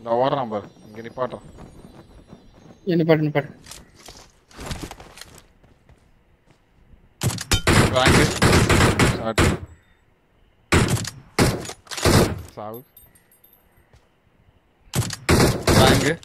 இந்த ஓடுறான் பாரு இங்க நிப்பாட்டுறான் நிப்பாட்டு நிப்பாட்டு வாங்கு ஷாட் சாவு வாங்கு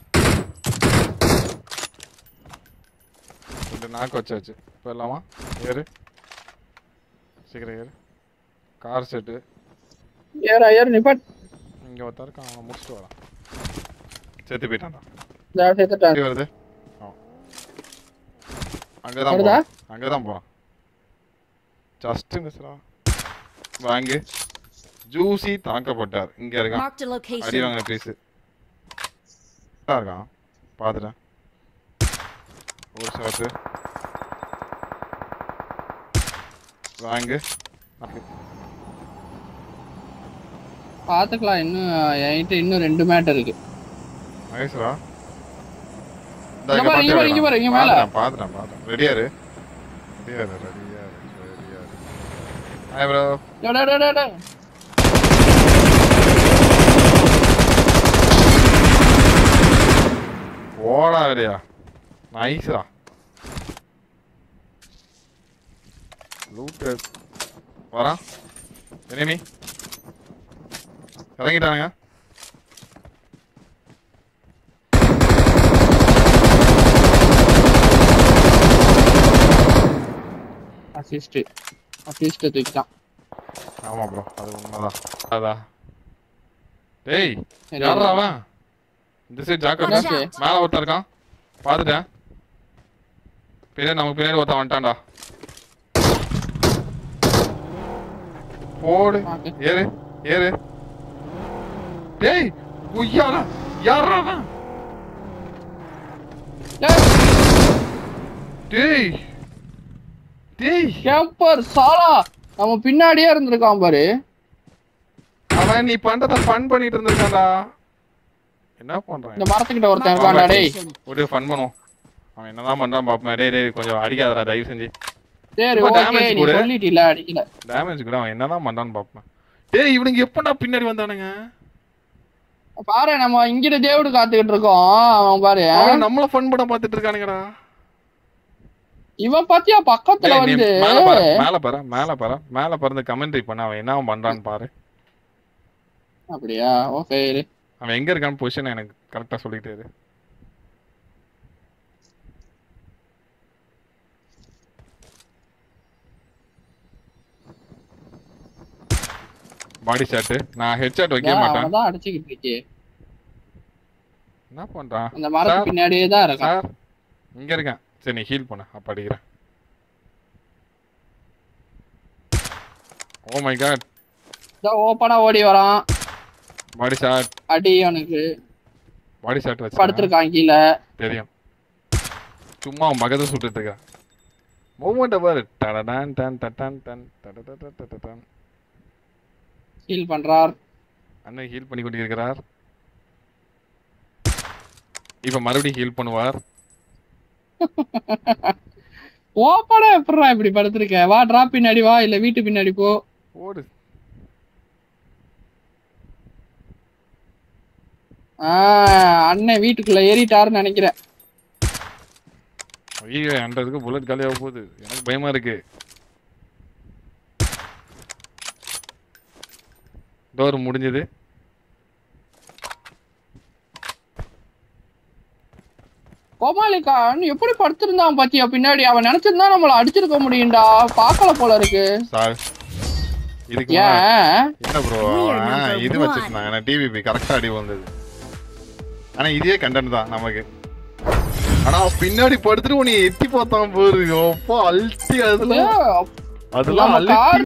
ரெண்டு நாக்கு வச்சாச்சு போயிடலாமா ஏறு சீக்கிரம் ஏறு கார் செட்டு ஏறா ஏறு நிப்பாட்டு இங்க ஒருத்தன் இருக்கான் அவனை முடிச்சுட்டு வரான் செத்து போயிட்டான்டா இதா சேர்த்துட்டா எப்படி வருது ஆ. அங்கதான் வருதா? போறான் அங்கதான் போறான் ஜஸ்ட் மிஸ்ரா வாங்கு ஜூசி தாக்கப்பட்டார் இங்க இருக்கான் Marked a அடி location. வாங்கின பீஸ் இருக்கான் பாத்துட்டேன் ஒரு ஷாட்டு வாங்கு அப்படி. பாத்துக்கலாம் இன்னும் என்கிட்ட இன்னும் ரெண்டு மேட் இருக்கு மகேஸ்வரா இங்க பாரு, இங்க பாரு, இங்க பாரு, இங்க மேல. பாத்துட்டேன் பாத்துட்டேன் ரெடியா இரு ரெடியா இரு ரெடியா இரு ரெடியா இரு ஹாய் ப்ரோ டே, டே, டே, டே, டே. ஓடா ரெடியா நைஸ்ரா லூட் வரான் எனிமி இறங்கிட்டானுங்க அசிஸ்ட் அசிஸ்ட் தூக்கிட்டான் ஆமா ப்ரோ அது உண்மைதான் அதா டேய் சரி. யாரா அவன் இந்த சைடு ஜாக்கிரதை என்னாச்சு? மேல ஒருத்தன் இருக்கான் பாத்துட்டேன் பின்னாடி நமக்கு பின்னாடி ஒருத்தன் வந்துட்டான்டா போடு பாக்கு. ஏறு ஏறு டேய் உய்யாரா யாரா அவன் டேய், டேய் டேய் கேம்பர் சாலா நம்ம பின்னாடியே இருந்திருக்கான் பாரு அவன் நீ பண்றத ஃபன் பண்ணிட்டு இருந்திருக்கான்டா என்ன இந்த பண்றான் மரத்துக்கிட்ட ஒருத்தன் Marked a இருக்கான்டா டேய் location. ஒரு ஃபன் பண்ணுவோம் அவன் என்னதான் பண்றான் பாப்போம் டேய் டேய் கொஞ்சம் அடிக்காதடா தயவு செஞ்சு சரி ரொம்ப ஓகே damage நீ கொடு. சொல்லிட்டீல அடிக்கல டேமேஜ் கூட அவன் என்னதான் பண்றான்னு பாப்போம் டேய் இவனுக்கு எப்படா பின்னாடி வந்தானுங்க பாரு நம்ம இங்கிட்ட தேவடு காத்துக்கிட்டு இருக்கோம் அவன் பாரு அவன் நம்மள ஃபன் படம் பார்த்துட்டு இருக்கானுங்கடா இவன் பாத்தியா பக்கத்துல டேய், நீ வந்து மேல பாரு மேல பாரு மேல பாரு மேல பறந்து கமெண்ட்ரி பண்ண அவன் என்ன பண்றான்னு பாரு அப்படியா ஓகே இரு. அவன் எங்க இருக்கான்னு பொசிஷன் எனக்கு கரெக்டா சொல்லிட்டே இரு பாடி ஷாட் நான் ஹெட் ஷாட் வைக்க அதான் மாட்டேன் அவன்தான் அடிச்சுக்கிட்டு இருக்கே என்ன பண்றான் அந்த மரத்து Sir. பின்னாடியே தான் இருக்கான் சார் இங்க இருக்கேன் சரி நீ ஹீல் பண்ண அப்ப அடிக்கிறேன் ஓ மை காட் ஓப்பனா ஓடி வரான் பாடி ஷாட் அடி அவனுக்கு பாடி ஷாட் வச்சு படுத்திருக்கான் கீழே தெரியும் சும்மா அவன் மகத சுட்டுட்டு இருக்கான் மூமெண்ட் பாரு டடடான் டன் டடன் டன் டடடடடடன் ஹீல் பண்றார் அண்ணன் ஹீல் பண்ணி கொண்டிருக்கிறார் இப்ப மறுபடியும் ஹீல் பண்ணுவார் ஓப்பனா எப்படிடா இப்படி படுத்திருக்க வா டிராப் பின்னாடி வா இல்ல வீட்டு பின்னாடி போ ஓடு ஆஹ் அண்ணன் வீட்டுக்குள்ள ஏறிட்டாருன்னு நினைக்கிறேன் ஐயோ என்கிட்ட இருக்கு புல்லட் காலியாக போகுது எனக்கு பயமா இருக்கு டோர் முடிஞ்சது கோமாளிகான் எப்படி படுத்திருந்தான் பாத்தியா பின்னாடி அவன் நினைச்சிருந்தா நம்மள அடிச்சிருக்க முடியும்டா பாக்கல போல இருக்கு சார் இதுக்கு முன்னாடி- ஏன் என்ன ப்ரோ இது வச்சிருந்தாங்க ஆனா டிவிபி கரெக்டா அடி வந்தது ஆனா இதே கண்டென்ட் தான் நமக்கு ஆனா அவன் பின்னாடி படுத்துட்டு உன்னை எட்டி பார்த்தான் பாரு அப்பா அல்ட்டி அதுல ஏன் அதெல்லாம் நம்ம அழுத்தி car